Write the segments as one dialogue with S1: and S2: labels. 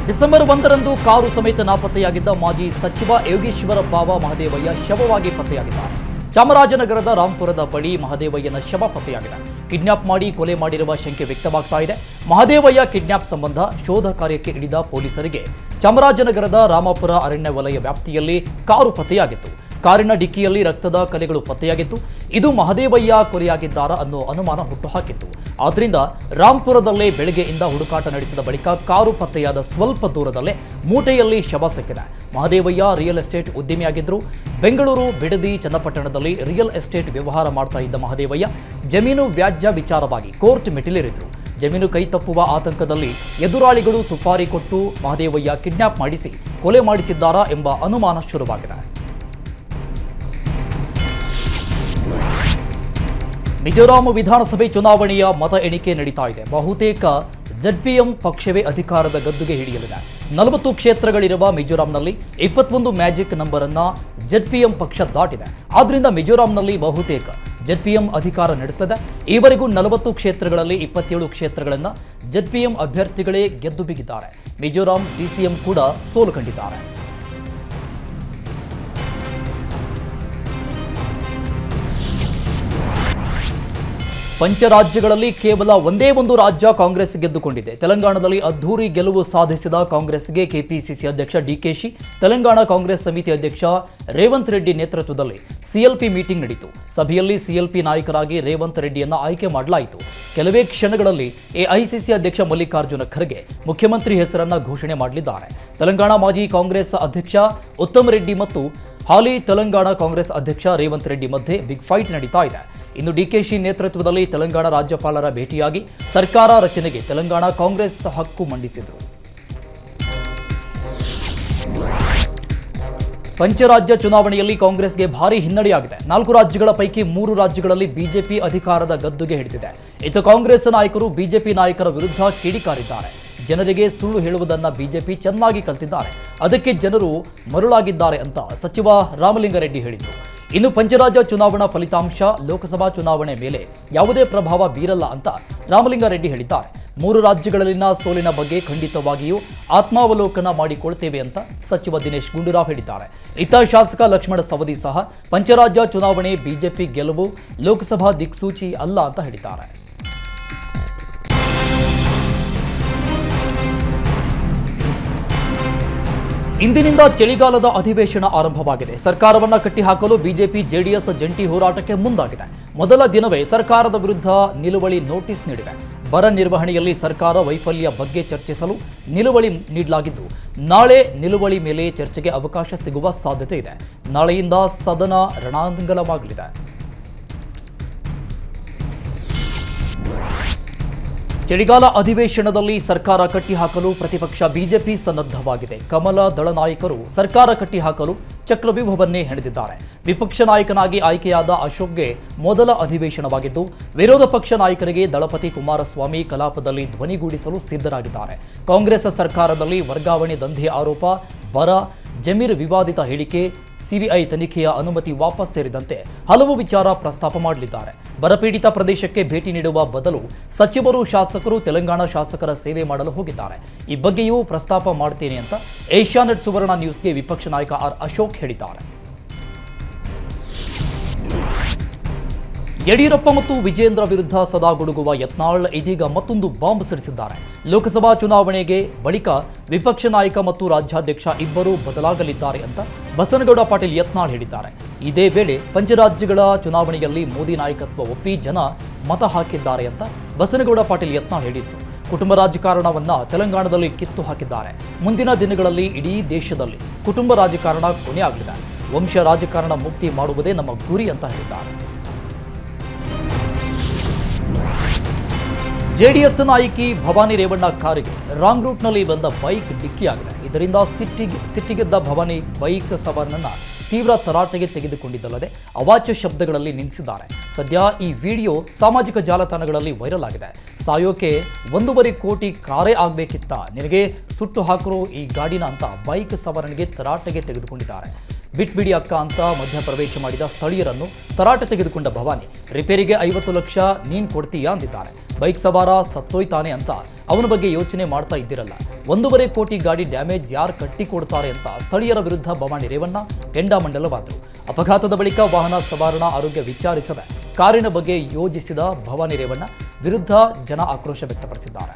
S1: December ಒಂದರಂದು car ಸಮೇತ ನಾಪತ್ತೆಯಾಗಿದ್ದ ಮಾಜಿ ಸಚಿವ ಯೋಗೇಶ್ವರ ಬಾವ ಮಹದೇವಯ್ಯ ಶವವಾಗಿ ಪತ್ತೆಯಾಗಿದ್ದಾರೆ ಚಾಮರಾಜನಗರದ ರಾಂಪುರದ ಬಳಿ ಮಹದೇವಯ್ಯನ ಶವ ಪತ್ತೆಯಾಗಿದೆ ಕಿಡ್ನಾಪ್ ಮಾಡಿ ಕೊಲೆ ಮಾಡಿರುವ ಶಂಕೆ ವ್ಯಕ್ತವಾಗ್ತಾ ಇದೆ ಮಹದೇವಯ್ಯ ಕಿಡ್ನಾಪ್ ಸಂಬಂಧ ಶೋಧ ಕಾರ್ಯಕ್ಕೆ ಇಳಿದ ಪೊಲೀಸರಿಗೆ ಚಾಮರಾಜನಗರದ ರಾಮಾಪುರ ಅರಣ್ಯ ವಲಯ ವ್ಯಾಪ್ತಿಯಲ್ಲಿ ಕಾರು ಪತ್ತೆಯಾಗಿತ್ತು ಕಾರಿನ ಡಿಕ್ಕಿಯಲ್ಲಿ ರಕ್ತದ ಕಲೆಗಳು ಪತ್ತೆಯಾಗಿತ್ತು ಇದು ಮಹದೇವಯ್ಯ ಕೊಲೆಯಾಗಿದ್ದಾರಾ ಅನ್ನೋ ಅನುಮಾನ ಹುಟ್ಟುಹಾಕಿತ್ತು ಆದ್ರಿಂದ ರಾಂಪುರದಲ್ಲೇ ಬೆಳಗ್ಗೆಯಿಂದ ಹುಡುಕಾಟ ನಡೆಸಿದ ಬಳಿಕ ಕಾರು ಪತ್ತೆಯಾದ ಸ್ವಲ್ಪ ದೂರದಲ್ಲೇ ಮೂಟೆಯಲ್ಲಿ ಶವ ಸಿಕ್ಕಿದೆ ಮಹದೇವಯ್ಯ ರಿಯಲ್ ಎಸ್ಟೇಟ್ ಉದ್ಯಮಿಯಾಗಿದ್ದರು ಬೆಂಗಳೂರು ಬಿಡದಿ ಚನ್ನಪಟ್ಟಣದಲ್ಲಿ ರಿಯಲ್ ಎಸ್ಟೇಟ್ ವ್ಯವಹಾರ ಮಾಡ್ತಾ ಇದ್ದ ಮಹದೇವಯ್ಯ ಜಮೀನು ವ್ಯಾಜ್ಯ ವಿಚಾರವಾಗಿ ಕೋರ್ಟ್ ಮೆಟ್ಟಿಲೇರಿದ್ರು ಜಮೀನು ಕೈ ತಪ್ಪುವ ಆತಂಕದಲ್ಲಿ ಎದುರಾಳಿಗಳು ಸುಪಾರಿ ಕೊಟ್ಟು ಮಹದೇವಯ್ಯ ಕಿಡ್ನಾಪ್ ಮಾಡಿಸಿ ಕೊಲೆ ಮಾಡಿಸಿದ್ದಾರಾ ಎಂಬ ಅನುಮಾನ ಶುರುವಾಗಿದೆ ಮಿಜೋರಾಂ ವಿಧಾನಸಭೆ ಚುನಾವಣೆಯ ಮತ ಎಣಿಕೆ ನಡೀತಾ ಇದೆ ಬಹುತೇಕ ಜೆಡ್ಪಿಎಂ ಪಕ್ಷವೇ ಅಧಿಕಾರದ ಗದ್ದುಗೆ ಹಿಡಿಯಲಿದೆ ನಲವತ್ತು ಕ್ಷೇತ್ರಗಳಿರುವ ಮಿಜೋರಾಂನಲ್ಲಿ ಇಪ್ಪತ್ತೊಂದು ಮ್ಯಾಜಿಕ್ ನಂಬರ್ ಅನ್ನ ಜೆಡ್ಪಿಎಂ ಪಕ್ಷ ದಾಟಿದೆ ಆದ್ರಿಂದ ಮಿಜೋರಾಂನಲ್ಲಿ ಬಹುತೇಕ ಜೆಡ್ಪಿಎಂ ಅಧಿಕಾರ ನಡೆಸಲಿದೆ ಈವರೆಗೂ ನಲವತ್ತು ಕ್ಷೇತ್ರಗಳಲ್ಲಿ ಇಪ್ಪತ್ತೇಳು ಕ್ಷೇತ್ರಗಳನ್ನು ಜೆಡ್ಪಿಎಂ ಅಭ್ಯರ್ಥಿಗಳೇ ಗೆದ್ದು ಬಿಗಿದ್ದಾರೆ ಮಿಜೋರಾಂ ಬಿಸಿಎಂ ಕೂಡ ಸೋಲು ಕಂಡಿದ್ದಾರೆ ಪಂಚರಾಜ್ಯಗಳಲ್ಲಿ ಕೇವಲ ಒಂದೇ ಒಂದು ರಾಜ್ಯ ಕಾಂಗ್ರೆಸ್ ಗೆದ್ದುಕೊಂಡಿದೆ ತೆಲಂಗಾಣದಲ್ಲಿ ಅದ್ಧೂರಿ ಗೆಲುವು ಸಾಧಿಸಿದ ಕಾಂಗ್ರೆಸ್ಗೆ ಕೆಪಿಸಿಸಿ ಅಧ್ಯಕ್ಷ ಡಿಕೆಶಿ ತೆಲಂಗಾಣ ಕಾಂಗ್ರೆಸ್ ಸಮಿತಿ ಅಧ್ಯಕ್ಷ ರೇವಂತ್ ರೆಡ್ಡಿ ನೇತೃತ್ವದಲ್ಲಿ ಸಿಎಲ್ಪಿ ಮೀಟಿಂಗ್ ನಡೆಯಿತು ಸಭೆಯಲ್ಲಿ ಸಿಎಲ್ಪಿ ನಾಯಕರಾಗಿ ರೇವಂತ್ ರೆಡ್ಡಿಯನ್ನ ಆಯ್ಕೆ ಮಾಡಲಾಯಿತು ಕೆಲವೇ ಕ್ಷಣಗಳಲ್ಲಿ ಎಐಸಿಸಿ ಅಧ್ಯಕ್ಷ ಮಲ್ಲಿಕಾರ್ಜುನ ಖರ್ಗೆ ಮುಖ್ಯಮಂತ್ರಿ ಹೆಸರನ್ನ ಘೋಷಣೆ ಮಾಡಲಿದ್ದಾರೆ ತೆಲಂಗಾಣ ಮಾಜಿ ಕಾಂಗ್ರೆಸ್ ಅಧ್ಯಕ್ಷ ಉತ್ತಮ್ ರೆಡ್ಡಿ ಮತ್ತು ಹಾಲಿ ತೆಲಂಗಾಣ ಕಾಂಗ್ರೆಸ್ ಅಧ್ಯಕ್ಷ ರೇವಂತ್ ರೆಡ್ಡಿ ಮಧ್ಯೆ ಬಿಗ್ ಫೈಟ್ ನಡೀತಾ ಇದೆ ಇನ್ನು ಡಿಕೆಶಿ ನೇತೃತ್ವದಲ್ಲಿ ತೆಲಂಗಾಣ ರಾಜ್ಯಪಾಲರ ಭೇಟಿಯಾಗಿ ಸರ್ಕಾರ ರಚನೆಗೆ ತೆಲಂಗಾಣ ಕಾಂಗ್ರೆಸ್ ಹಕ್ಕು ಮಂಡಿಸಿದರು ಪಂಚರಾಜ್ಯ ಚುನಾವಣೆಯಲ್ಲಿ ಕಾಂಗ್ರೆಸ್ಗೆ ಭಾರಿ ಹಿನ್ನಡೆಯಾಗಿದೆ ನಾಲ್ಕು ರಾಜ್ಯಗಳ ಪೈಕಿ ಮೂರು ರಾಜ್ಯಗಳಲ್ಲಿ ಬಿಜೆಪಿ ಅಧಿಕಾರದ ಗದ್ದುಗೆ ಹಿಡಿದಿದೆ ಇತ್ತ ಕಾಂಗ್ರೆಸ್ ನಾಯಕರು ಬಿಜೆಪಿ ನಾಯಕರ ವಿರುದ್ಧ ಕಿಡಿಕಾರಿದ್ದಾರೆ ಜನರಿಗೆ ಸುಳ್ಳು ಹೇಳುವುದನ್ನ ಬಿಜೆಪಿ ಚೆನ್ನಾಗಿ ಕಲ್ತಿದ್ದಾರೆ ಅದಕ್ಕೆ ಜನರು ಮರುಳಾಗಿದ್ದಾರೆ ಅಂತ ಸಚಿವ ರಾಮಲಿಂಗಾರೆಡ್ಡಿ ಹೇಳಿದರು ಇನ್ನು ಪಂಚರಾಜ್ಯ ಚುನಾವಣಾ ಫಲಿತಾಂಶ ಲೋಕಸಭಾ ಚುನಾವಣೆ ಮೇಲೆ ಯಾವುದೇ ಪ್ರಭಾವ ಬೀರಲ್ಲ ಅಂತ ರಾಮಲಿಂಗಾರೆಡ್ಡಿ ಹೇಳಿದ್ದಾರೆ ಮೂರು ರಾಜ್ಯಗಳಲ್ಲಿನ ಸೋಲಿನ ಬಗ್ಗೆ ಖಂಡಿತವಾಗಿಯೂ ಆತ್ಮಾವಲೋಕನ ಮಾಡಿಕೊಳ್ತೇವೆ ಅಂತ ಸಚಿವ ದಿನೇಶ್ ಗುಂಡೂರಾವ್ ಹೇಳಿದ್ದಾರೆ ಇತ್ತ ಶಾಸಕ ಲಕ್ಷ್ಮಣ ಸವದಿ ಸಹ ಪಂಚರಾಜ್ಯ ಚುನಾವಣೆ ಬಿಜೆಪಿ ಗೆಲುವು ಲೋಕಸಭಾ ದಿಕ್ಸೂಚಿ ಅಲ್ಲ ಅಂತ ಹೇಳಿದ್ದಾರೆ ಇಂದಿನಿಂದ ಚಳಿಗಾಲದ ಅಧಿವೇಶನ ಆರಂಭವಾಗಿದೆ ಸರ್ಕಾರವನ್ನ ಕಟ್ಟಿಹಾಕಲು ಬಿಜೆಪಿ ಜೆಡಿಎಸ್ ಜಂಟಿ ಹೋರಾಟಕ್ಕೆ ಮುಂದಾಗಿದೆ ಮೊದಲ ದಿನವೇ ಸರ್ಕಾರದ ವಿರುದ್ಧ ನಿಲುವಳಿ ನೋಟಿಸ್ ನೀಡಿದೆ ಬರ ನಿರ್ವಹಣೆಯಲ್ಲಿ ಸರ್ಕಾರ ವೈಫಲ್ಯ ಬಗ್ಗೆ ಚರ್ಚಿಸಲು ನಿಲುವಳಿ ನೀಡಲಾಗಿದ್ದು ನಾಳೆ ನಿಲುವಳಿ ಮೇಲೆ ಚರ್ಚೆಗೆ ಅವಕಾಶ ಸಿಗುವ ಸಾಧ್ಯತೆ ಇದೆ ನಾಳೆಯಿಂದ ಸದನ ರಣಾಂಗಲವಾಗಲಿದೆ ಚಳಿಗಾಲ ಅಧಿವೇಶನದಲ್ಲಿ ಸರ್ಕಾರ ಕಟ್ಟಿಹಾಕಲು ಪ್ರತಿಪಕ್ಷ ಬಿಜೆಪಿ ಸನ್ನದ್ಧವಾಗಿದೆ ಕಮಲ ದಳ ನಾಯಕರು ಸರ್ಕಾರ ಕಟ್ಟಿಹಾಕಲು ಚಕ್ರವ್ಯೂಹವನ್ನೇ ಹೆಣೆದಿದ್ದಾರೆ ವಿಪಕ್ಷ ನಾಯಕನಾಗಿ ಆಯ್ಕೆಯಾದ ಅಶೋಕ್ಗೆ ಮೊದಲ ಅಧಿವೇಶನವಾಗಿದ್ದು ವಿರೋಧ ಪಕ್ಷ ನಾಯಕರಿಗೆ ದಳಪತಿ ಕುಮಾರಸ್ವಾಮಿ ಕಲಾಪದಲ್ಲಿ ಧ್ವನಿಗೂಡಿಸಲು ಸಿದ್ಧರಾಗಿದ್ದಾರೆ ಕಾಂಗ್ರೆಸ್ ಸರ್ಕಾರದಲ್ಲಿ ವರ್ಗಾವಣೆ ದಂಧೆ ಆರೋಪ ಬರ ಜಮೀರ್ ವಿವಾದಿತ ಹೇಳಿಕೆ ಸಿಬಿಐ ತನಿಖೆಯ ಅನುಮತಿ ವಾಪಸ್ ಸೇರಿದಂತೆ ಹಲವು ವಿಚಾರ ಪ್ರಸ್ತಾಪ ಮಾಡಲಿದ್ದಾರೆ ಬರಪೀಡಿತ ಪ್ರದೇಶಕ್ಕೆ ಭೇಟಿ ನೀಡುವ ಬದಲು ಸಚಿವರು ಶಾಸಕರು ತೆಲಂಗಾಣ ಶಾಸಕರ ಸೇವೆ ಮಾಡಲು ಹೋಗಿದ್ದಾರೆ ಈ ಬಗ್ಗೆಯೂ ಪ್ರಸ್ತಾಪ ಮಾಡ್ತೇನೆ ಅಂತ ಏಷ್ಯಾನೆಟ್ ಸುವರ್ಣ ನ್ಯೂಸ್ಗೆ ವಿಪಕ್ಷ ನಾಯಕ ಆರ್ ಅಶೋಕ್ ಹೇಳಿದ್ದಾರೆ ಯಡಿಯೂರಪ್ಪ ಮತ್ತು ವಿಜೇಂದ್ರ ವಿರುದ್ಧ ಸದಾ ಗುಡುಗುವ ಯತ್ನಾಳ್ ಇದೀಗ ಮತ್ತೊಂದು ಬಾಂಬ್ ಸಿಡಿಸಿದ್ದಾರೆ ಲೋಕಸಭಾ ಚುನಾವಣೆಗೆ ಬಳಿಕ ವಿಪಕ್ಷ ನಾಯಕ ಮತ್ತು ರಾಜ್ಯಾಧ್ಯಕ್ಷ ಇಬ್ಬರೂ ಬದಲಾಗಲಿದ್ದಾರೆ ಅಂತ ಬಸನಗೌಡ ಪಾಟೀಲ್ ಯತ್ನಾಳ್ ಹೇಳಿದ್ದಾರೆ ಇದೇ ವೇಳೆ ಪಂಚರಾಜ್ಯಗಳ ಚುನಾವಣೆಯಲ್ಲಿ ಮೋದಿ ನಾಯಕತ್ವ ಒಪ್ಪಿ ಜನ ಮತ ಹಾಕಿದ್ದಾರೆ ಅಂತ ಬಸನಗೌಡ ಪಾಟೀಲ್ ಯತ್ನಾಳ್ ಹೇಳಿದರು ಕುಟುಂಬ ರಾಜಕಾರಣವನ್ನ ತೆಲಂಗಾಣದಲ್ಲಿ ಕಿತ್ತು ಹಾಕಿದ್ದಾರೆ ಮುಂದಿನ ದಿನಗಳಲ್ಲಿ ಇಡೀ ದೇಶದಲ್ಲಿ ಕುಟುಂಬ ರಾಜಕಾರಣ ಕೊನೆಯಾಗಲಿದೆ ವಂಶ ರಾಜಕಾರಣ ಮುಕ್ತಿ ಮಾಡುವುದೇ ನಮ್ಮ ಗುರಿ ಅಂತ ಹೇಳಿದ್ದಾರೆ ಜೆಡಿಎಸ್ ನಾಯಕಿ ಭವಾನಿ ರೇವಣ್ಣ ಕಾರಿಗೆ ರಾಂಗ್ ರೂಟ್ನಲ್ಲಿ ಬಂದ ಬೈಕ್ ಡಿಕ್ಕಿಯಾಗಿದೆ ಇದರಿಂದ ಸಿಟ್ಟಿಗೆ ಸಿಟ್ಟಿಗೆದ್ದ ಭವಾನಿ ಬೈಕ್ ಸವಾರನನ್ನ ತೀವ್ರ ತರಾಟೆಗೆ ತೆಗೆದುಕೊಂಡಿದ್ದಲ್ಲದೆ ಅವಾಚ್ಯ ಶಬ್ದಗಳಲ್ಲಿ ನಿಲ್ಲಿಸಿದ್ದಾರೆ ಸದ್ಯ ಈ ವಿಡಿಯೋ ಸಾಮಾಜಿಕ ಜಾಲತಾಣಗಳಲ್ಲಿ ವೈರಲ್ ಆಗಿದೆ ಸಾಯೋಕೆ ಒಂದೂವರೆ ಕೋಟಿ ಕಾರೇ ಆಗಬೇಕಿತ್ತ ನಿನಗೆ ಸುಟ್ಟು ಹಾಕರೋ ಈ ಗಾಡಿನ ಅಂತ ಬೈಕ್ ಸವಾರನಿಗೆ ತರಾಟೆಗೆ ತೆಗೆದುಕೊಂಡಿದ್ದಾರೆ ಬಿಟ್ಬಿಡಿ ಅಕ್ಕ ಅಂತ ಮಧ್ಯಪ್ರವೇಶ ಮಾಡಿದ ಸ್ಥಳೀಯರನ್ನು ತರಾಟೆ ತೆಗೆದುಕೊಂಡ ಭವಾನಿ ರಿಪೇರಿಗೆ ಐವತ್ತು ಲಕ್ಷ ನೀನ್ ಕೊಡ್ತೀಯಾ ಅಂದಿದ್ದಾರೆ ಬೈಕ್ ಸವಾರ ಸತ್ತೋಯ್ತಾನೆ ಅಂತ ಅವನ ಬಗ್ಗೆ ಯೋಚನೆ ಮಾಡ್ತಾ ಇದ್ದಿರಲ್ಲ ಒಂದೂವರೆ ಕೋಟಿ ಗಾಡಿ ಡ್ಯಾಮೇಜ್ ಯಾರು ಕಟ್ಟಿ ಕೊಡ್ತಾರೆ ಅಂತ ಸ್ಥಳೀಯರ ವಿರುದ್ಧ ಭವಾನಿ ರೇವಣ್ಣ ಕೆಂಡಾಮಂಡಲವಾದರು ಅಪಘಾತದ ಬಳಿಕ ವಾಹನ ಸವಾರಣ ಆರೋಗ್ಯ ವಿಚಾರಿಸದೆ ಕಾರಿನ ಬಗ್ಗೆ ಯೋಜಿಸಿದ ಭವಾನಿ ರೇವಣ್ಣ ವಿರುದ್ಧ ಜನ ಆಕ್ರೋಶ ವ್ಯಕ್ತಪಡಿಸಿದ್ದಾರೆ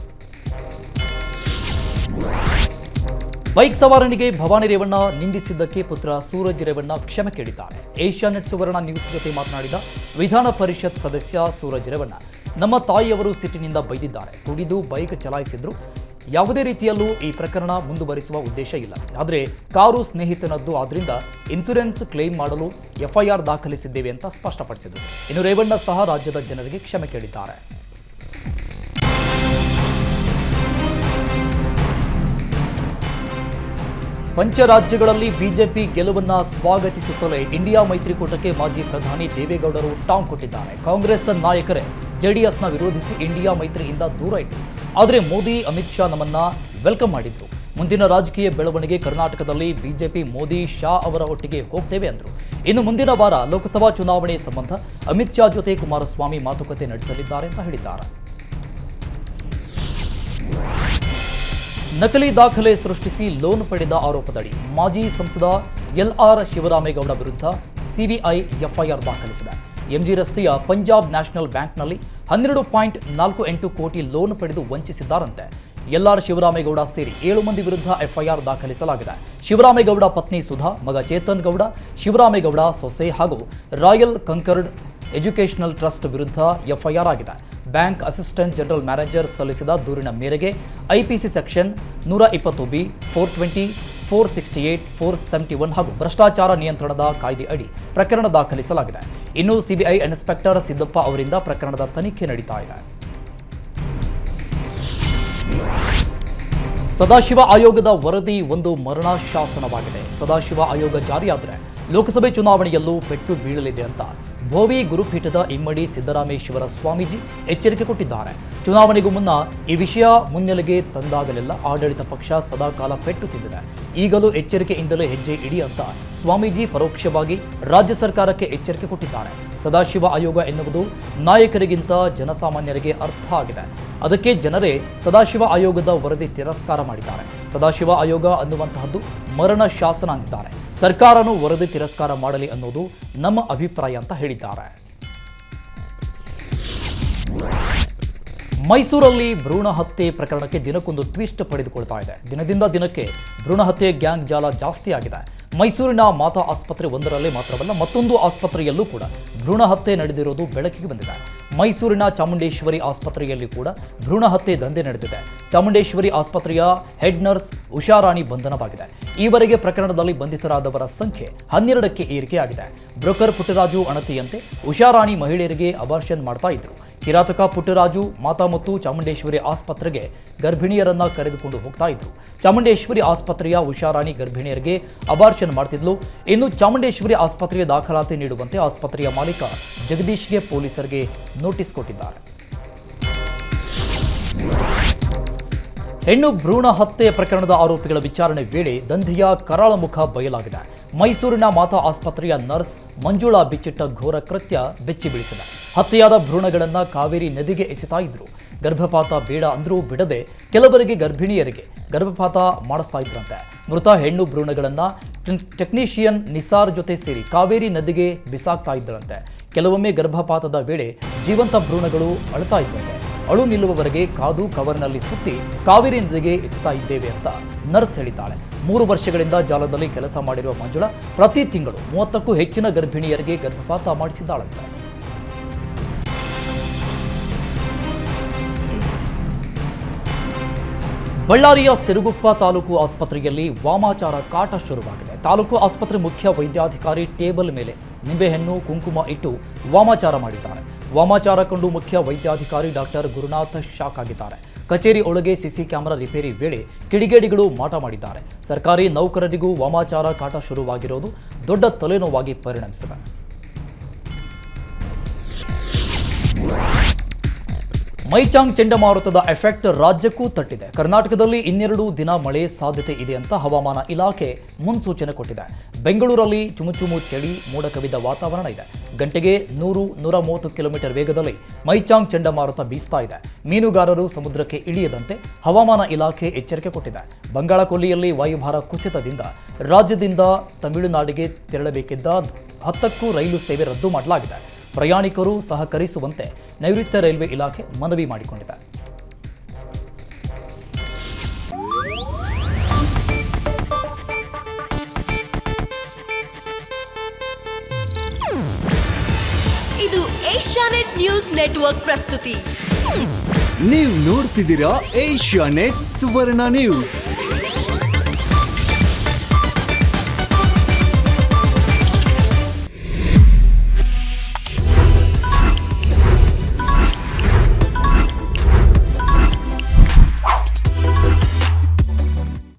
S1: ಬೈಕ್ ಸವಾರನಿಗೆ ಭವಾನಿ ರೇವಣ್ಣ ನಿಂದಿಸಿದ್ದಕ್ಕೆ ಪುತ್ರ ಸೂರಜ್ ರೇವಣ್ಣ ಕ್ಷಮೆ ಕೇಳಿದ್ದಾರೆ ಏಷ್ಯಾನೆಟ್ ಸುವರ್ಣ ನ್ಯೂಸ್ ಜೊತೆ ಮಾತನಾಡಿದ ವಿಧಾನ ಪರಿಷತ್ ಸದಸ್ಯ ಸೂರಜ್ ರೇವಣ್ಣ ನಮ್ಮ ತಾಯಿಯವರು ಸಿಟ್ಟಿನಿಂದ ಬೈದಿದ್ದಾರೆ ಕುಡಿದು ಬೈಕ್ ಚಲಾಯಿಸಿದ್ರು ಯಾವುದೇ ರೀತಿಯಲ್ಲೂ ಈ ಪ್ರಕರಣ ಮುಂದುವರಿಸುವ ಉದ್ದೇಶ ಇಲ್ಲ ಆದರೆ ಕಾರು ಸ್ನೇಹಿತನದ್ದು ಆದ್ರಿಂದ ಇನ್ಸೂರೆನ್ಸ್ ಕ್ಲೇಮ್ ಮಾಡಲು ಎಫ್ಐಆರ್ ದಾಖಲಿಸಿದ್ದೇವೆ ಅಂತ ಸ್ಪಷ್ಟಪಡಿಸಿದರು ಇನ್ನು ರೇವಣ್ಣ ಸಹ ರಾಜ್ಯದ ಜನರಿಗೆ ಕ್ಷಮೆ ಕೇಳಿದ್ದಾರೆ ಪಂಚರಾಜ್ಯಗಳಲ್ಲಿ ಬಿಜೆಪಿ ಗೆಲುವನ್ನ ಸ್ವಾಗತಿಸುತ್ತಲೇ ಇಂಡಿಯಾ ಮೈತ್ರಿಕೂಟಕ್ಕೆ ಮಾಜಿ ಪ್ರಧಾನಿ ದೇವೇಗೌಡರು ಟಾಂಗ್ ಕೊಟ್ಟಿದ್ದಾರೆ ಕಾಂಗ್ರೆಸ್ ನಾಯಕರೇ ಜೆಡಿಎಸ್ನ ವಿರೋಧಿಸಿ ಇಂಡಿಯಾ ಮೈತ್ರಿಯಿಂದ ದೂರ ಇಟ್ಟರು ಆದರೆ ಮೋದಿ ಅಮಿತ್ ಶಾ ನಮ್ಮನ್ನ ವೆಲ್ಕಮ್ ಮಾಡಿದ್ರು ಮುಂದಿನ ರಾಜಕೀಯ ಬೆಳವಣಿಗೆ ಕರ್ನಾಟಕದಲ್ಲಿ ಬಿಜೆಪಿ ಮೋದಿ ಶಾ ಅವರ ಒಟ್ಟಿಗೆ ಹೋಗ್ತೇವೆ ಅಂದರು ಇನ್ನು ಮುಂದಿನ ವಾರ ಲೋಕಸಭಾ ಚುನಾವಣೆ ಸಂಬಂಧ ಅಮಿತ್ ಶಾ ಜೊತೆ ಕುಮಾರಸ್ವಾಮಿ ಮಾತುಕತೆ ನಡೆಸಲಿದ್ದಾರೆ ಅಂತ ಹೇಳಿದ್ದಾರೆ ನಕಲಿ ದಾಖಲೆ ಸೃಷ್ಟಿಸಿ ಲೋನ್ ಪಡೆದ ಆರೋಪದಡಿ ಮಾಜಿ ಸಂಸದ ಎಲ್ಆರ್ ಶಿವರಾಮೇಗೌಡ ವಿರುದ್ಧ ಸಿಬಿಐ ಎಫ್ಐಆರ್ ದಾಖಲಿಸಿದೆ ಎಂಜಿ ರಸ್ತೆಯ ಪಂಜಾಬ್ ನ್ಯಾಷನಲ್ ಬ್ಯಾಂಕ್ನಲ್ಲಿ ಹನ್ನೆರಡು ಪಾಯಿಂಟ್ ನಾಲ್ಕು ಎಂಟು ಕೋಟಿ ಲೋನ್ ಪಡೆದು ವಂಚಿಸಿದ್ದಾರಂತೆ ಎಲ್ಆರ್ ಶಿವರಾಮೇಗೌಡ ಸೇರಿ ಏಳು ಮಂದಿ ವಿರುದ್ಧ ಎಫ್ಐಆರ್ ದಾಖಲಿಸಲಾಗಿದೆ ಶಿವರಾಮೇಗೌಡ ಪತ್ನಿ ಸುಧಾ ಮಗ ಚೇತನ್ ಗೌಡ ಶಿವರಾಮೇಗೌಡ ಸೊಸೆ ಹಾಗೂ ರಾಯಲ್ ಕಂಕರ್ಡ್ ಎಜುಕೇಷನಲ್ ಟ್ರಸ್ಟ್ ವಿರುದ್ಧ ಎಫ್ಐಆರ್ ಆಗಿದೆ ಬ್ಯಾಂಕ್ ಅಸಿಸ್ಟೆಂಟ್ ಜನರಲ್ ಮ್ಯಾನೇಜರ್ ಸಲ್ಲಿಸಿದ ದೂರಿನ ಮೇರೆಗೆ ಐಪಿಸಿ ಸೆಕ್ಷನ್ ನೂರ ಇಪ್ಪತ್ತು B four twenty four sixty eight four seventy one ಹಾಗೂ ಭ್ರಷ್ಟಾಚಾರ ನಿಯಂತ್ರಣದ ಕಾಯ್ದೆ ಅಡಿ ಪ್ರಕರಣ ದಾಖಲಿಸಲಾಗಿದೆ ಇನ್ನು ಸಿಬಿಐ ಇನ್ಸ್ಪೆಕ್ಟರ್ ಸಿದ್ದಪ್ಪ ಅವರಿಂದ ಪ್ರಕರಣದ ತನಿಖೆ ನಡೀತಾ ಇದೆ ಸದಾಶಿವ ಆಯೋಗದ ವರದಿ ಒಂದು ಮರಣ ಶಾಸನವಾಗಿದೆ ಸದಾಶಿವ ಆಯೋಗ ಜಾರಿಯಾದರೆ ಲೋಕಸಭೆ ಚುನಾವಣೆಯಲ್ಲೂ ಪೆಟ್ಟು ಬೀಳಲಿದೆ ಅಂತ ಭೋವಿ ಗುರುಪೀಠದ ಇಮ್ಮಡಿ ಸಿದ್ದರಾಮೇಶ್ವರ ಸ್ವಾಮೀಜಿ ಎಚ್ಚರಿಕೆ ಕೊಟ್ಟಿದ್ದಾರೆ ಚುನಾವಣೆಗೂ ಮುನ್ನ ಈ ವಿಷಯ ಮುನ್ನೆಲೆಗೆ ತಂದಾಗಲೆಲ್ಲ ಆಡಳಿತ ಪಕ್ಷ ಸದಾಕಾಲ ಪೆಟ್ಟು ತಿಂದಿದೆ ಈಗಲೂ ಎಚ್ಚರಿಕೆಯಿಂದಲೇ ಹೆಜ್ಜೆ ಇಡಿ ಅಂತ ಸ್ವಾಮೀಜಿ ಪರೋಕ್ಷವಾಗಿ ರಾಜ್ಯ ಸರ್ಕಾರಕ್ಕೆ ಎಚ್ಚರಿಕೆ ಕೊಟ್ಟಿದ್ದಾರೆ ಸದಾಶಿವ ಆಯೋಗ ಎನ್ನುವುದು ನಾಯಕರಿಗಿಂತ ಜನಸಾಮಾನ್ಯರಿಗೆ ಅರ್ಥ ಆಗಿದೆ ಅದಕ್ಕೆ ಜನರೇ ಸದಾಶಿವ ಆಯೋಗದ ವರದಿ ತಿರಸ್ಕಾರ ಮಾಡಿದ್ದಾರೆ ಸದಾಶಿವ ಆಯೋಗ ಅನ್ನುವಂತಹದ್ದು ಮರಣ ಶಾಸನ ಅಂದಿದ್ದಾರೆ ಸರ್ಕಾರನೂ ವರದಿ ತಿರಸ್ಕಾರ ಮಾಡಲಿ ಅನ್ನೋದು ನಮ್ಮ ಅಭಿಪ್ರಾಯ ಅಂತ ಹೇಳಿದ್ದಾರೆ ಮೈಸೂರಲ್ಲಿ ಭ್ರೂಣ ಹತ್ಯೆ ಪ್ರಕರಣಕ್ಕೆ ದಿನಕ್ಕೊಂದು ಟ್ವಿಸ್ಟ್ ಪಡೆದುಕೊಳ್ತಾ ಇದೆ ದಿನದಿಂದ ದಿನಕ್ಕೆ ಭ್ರೂಣ ಹತ್ಯೆ ಗ್ಯಾಂಗ್ ಜಾಲ ಜಾಸ್ತಿ ಆಗಿದೆ ಮೈಸೂರಿನ ಮಾತಾ ಆಸ್ಪತ್ರೆ ಒಂದರಲ್ಲೇ ಮಾತ್ರವಲ್ಲ ಮತ್ತೊಂದು ಆಸ್ಪತ್ರೆಯಲ್ಲೂ ಕೂಡ ಭ್ರೂಣ ಹತ್ಯೆ ನಡೆದಿರೋದು ಬೆಳಕಿಗೆ ಬಂದಿದೆ ಮೈಸೂರಿನ ಚಾಮುಂಡೇಶ್ವರಿ ಆಸ್ಪತ್ರೆಯಲ್ಲಿ ಕೂಡ ಭ್ರೂಣ ಹತ್ಯೆ ದಂಧೆ ನಡೆದಿದೆ ಚಾಮುಂಡೇಶ್ವರಿ ಆಸ್ಪತ್ರೆಯ ಹೆಡ್ ನರ್ಸ್ ಉಷಾರಾಣಿ ಬಂಧನವಾಗಿದೆ ಈವರೆಗೆ ಪ್ರಕರಣದಲ್ಲಿ ಬಂಧಿತರಾದವರ ಸಂಖ್ಯೆ ಹನ್ನೆರಡಕ್ಕೆ ಏರಿಕೆಯಾಗಿದೆ ಬ್ರೋಕರ್ ಪುಟ್ಟರಾಜು ಅಣತಿಯಂತೆ ಉಷಾರಾಣಿ ಮಹಿಳೆಯರಿಗೆ ಅಬಾರ್ಷನ್ ಮಾಡ್ತಾ ಇದ್ರು ಕಿರಾತಕ ಪುಟ್ಟರಾಜು ಮಾತಾ ಮತ್ತು ಚಾಮುಂಡೇಶ್ವರಿ ಆಸ್ಪತ್ರೆಗೆ ಗರ್ಭಿಣಿಯರನ್ನ ಕರೆದುಕೊಂಡು ಹೋಗ್ತಾ ಇದ್ರು ಚಾಮುಂಡೇಶ್ವರಿ ಆಸ್ಪತ್ರೆಯ ಉಷಾರಾಣಿ ಗರ್ಭಿಣಿಯರಿಗೆ ಅಬಾರ್ಷನ್ ಮಾಡ್ತಿದ್ಲು ಇನ್ನು ಚಾಮುಂಡೇಶ್ವರಿ ಆಸ್ಪತ್ರೆಯ ದಾಖಲಾತಿ ನೀಡುವಂತೆ ಆಸ್ಪತ್ರೆಯ ಮಾಲೀಕ ಜಗದೀಶ್ಗೆ ಪೊಲೀಸರಿಗೆ ನೋಟಿಸ್ ಕೊಟ್ಟಿದ್ದಾರೆ ಹೆಣ್ಣು ಭ್ರೂಣ ಹತ್ಯೆ ಪ್ರಕರಣದ ಆರೋಪಿಗಳ ವಿಚಾರಣೆ ವೇಳೆ ದಂಧೆಯ ಕರಾಳ ಮುಖ ಬಯಲಾಗಿದೆ ಮೈಸೂರಿನ ಮಾತಾ ಆಸ್ಪತ್ರೆಯ ನರ್ಸ್ ಮಂಜುಳಾ ಬಿಚ್ಚಿಟ್ಟ ಘೋರ ಕೃತ್ಯ ಬೆಚ್ಚಿ ಬೀಳಿಸಿದೆ ಹತ್ಯೆಯಾದ ಭ್ರೂಣಗಳನ್ನು ಕಾವೇರಿ ನದಿಗೆ ಎಸೆತಾ ಇದ್ರು ಗರ್ಭಪಾತ ಬೇಡ ಅಂದ್ರೂ ಬಿಡದೆ ಕೆಲವರಿಗೆ ಗರ್ಭಿಣಿಯರಿಗೆ ಗರ್ಭಪಾತ ಮಾಡಿಸ್ತಾ ಇದ್ರಂತೆ ಮೃತ ಹೆಣ್ಣು ಭ್ರೂಣಗಳನ್ನು ಟೆಕ್ನಿಷಿಯನ್ ನಿಸಾರ್ ಜೊತೆ ಸೇರಿ ಕಾವೇರಿ ನದಿಗೆ ಬಿಸಾಕ್ತಾ ಇದ್ದರಂತೆ ಕೆಲವೊಮ್ಮೆ ಗರ್ಭಪಾತದ ವೇಳೆ ಜೀವಂತ ಭ್ರೂಣಗಳು ಅಳ್ತಾ ಇದ್ವಂತೆ ಅಳು ನಿಲ್ಲುವವರೆಗೆ ಕಾದು ಕವರ್ನಲ್ಲಿ ಸುತ್ತಿ ಕಾವೇರಿ ನದಿಗೆ ಎಸೆತಾ ಇದ್ದೇವೆ ಅಂತ ನರ್ಸ್ ಹೇಳಿದ್ದಾಳೆ ಮೂರು ವರ್ಷಗಳಿಂದ ಜಾಲದಲ್ಲಿ ಕೆಲಸ ಮಾಡಿರುವ ಮಂಜುಳಾ ಪ್ರತಿ ತಿಂಗಳು ಮೂವತ್ತಕ್ಕೂ ಹೆಚ್ಚಿನ ಗರ್ಭಿಣಿಯರಿಗೆ ಗರ್ಭಪಾತ ಮಾಡಿಸಿದ್ದಾಳಂತೆ ಬಳ್ಳಾರಿಯ ಸಿರುಗುಪ್ಪ ತಾಲೂಕು ಆಸ್ಪತ್ರೆಯಲ್ಲಿ ವಾಮಾಚಾರ ಕಾಟ ಶುರುವಾಗಿದೆ ತಾಲೂಕು ಆಸ್ಪತ್ರೆ ಮುಖ್ಯ ವೈದ್ಯಾಧಿಕಾರಿ ಟೇಬಲ್ ಮೇಲೆ ನಿಂಬೆಹಣ್ಣು ಕುಂಕುಮ ಇಟ್ಟು ವಾಮಾಚಾರ ಮಾಡಿದ್ದಾರೆ ವಾಮಾಚಾರ ಕಂಡು ಮುಖ್ಯ ವೈದ್ಯಾಧಿಕಾರಿ ಡಾಕ್ಟರ್ ಗುರುನಾಥ್ ಶಾಕ್ ಆಗಿದ್ದಾರೆ ಕಚೇರಿ ಒಳಗೆ ಸಿಸಿ ಕ್ಯಾಮೆರಾ ರಿಪೇರಿ ವೇಳೆ ಕಿಡಿಗೇಡಿಗಳು ಮಾಟ ಮಾಡಿದ್ದಾರೆ ಸರ್ಕಾರಿ ನೌಕರರಿಗೂ ವಾಮಾಚಾರ ಕಾಟ ಶುರುವಾಗಿರೋದು ದೊಡ್ಡ ತಲೆನೋವಾಗಿ ಪರಿಣಮಿಸಿದೆ ಮೈಚಾಂಗ್ ಚಂಡಮಾರುತದ ಎಫೆಕ್ಟ್ ರಾಜ್ಯಕ್ಕೂ ತಟ್ಟಿದೆ ಕರ್ನಾಟಕದಲ್ಲಿ ಇನ್ನೆರಡು ದಿನ ಮಳೆ ಸಾಧ್ಯತೆ ಇದೆ ಅಂತ ಹವಾಮಾನ ಇಲಾಖೆ ಮುನ್ಸೂಚನೆ ಕೊಟ್ಟಿದೆ ಬೆಂಗಳೂರಲ್ಲಿ ಚುಮುಚುಮು ಚಳಿ ಮೋಡ ಕವಿದ ವಾತಾವರಣ ಇದೆ ಗಂಟೆಗೆ ನೂರು ನೂರ ಮೂವತ್ತು ಕಿಲೋಮೀಟರ್ ವೇಗದಲ್ಲಿ ಮೈಚಾಂಗ್ ಚಂಡಮಾರುತ ಬೀಸ್ತಾ ಇದೆ ಮೀನುಗಾರರು ಸಮುದ್ರಕ್ಕೆ ಇಳಿಯದಂತೆ ಹವಾಮಾನ ಇಲಾಖೆ ಎಚ್ಚರಿಕೆ ಕೊಟ್ಟಿದೆ ಬಂಗಾಳ ಕೊಲ್ಲಿಯಲ್ಲಿ ವಾಯುಭಾರ ಕುಸಿತದಿಂದ ರಾಜ್ಯದಿಂದ ತಮಿಳುನಾಡಿಗೆ ತೆರಳಬೇಕಿದ್ದ ಹತ್ತಕ್ಕೂ ರೈಲು ಸೇವೆ ರದ್ದು ಮಾಡಲಾಗಿದೆ ಪ್ರಯಾಣಿಕರು ಸಹಕರಿಸುವಂತೆ ನೈಋತ್ಯ ರೈಲ್ವೆ ಇಲಾಖೆ ಮನವಿ ಮಾಡಿಕೊಂಡಿದೆ
S2: ಇದು ಏಷ್ಯಾನೆಟ್ ನ್ಯೂಸ್ ನೆಟ್ವರ್ಕ್ ಪ್ರಸ್ತುತಿ
S3: ನೀವು ನೋಡ್ತಿದ್ದೀರಾ ಏಷ್ಯಾ ನೆಟ್ ಸುವರ್ಣ ನ್ಯೂಸ್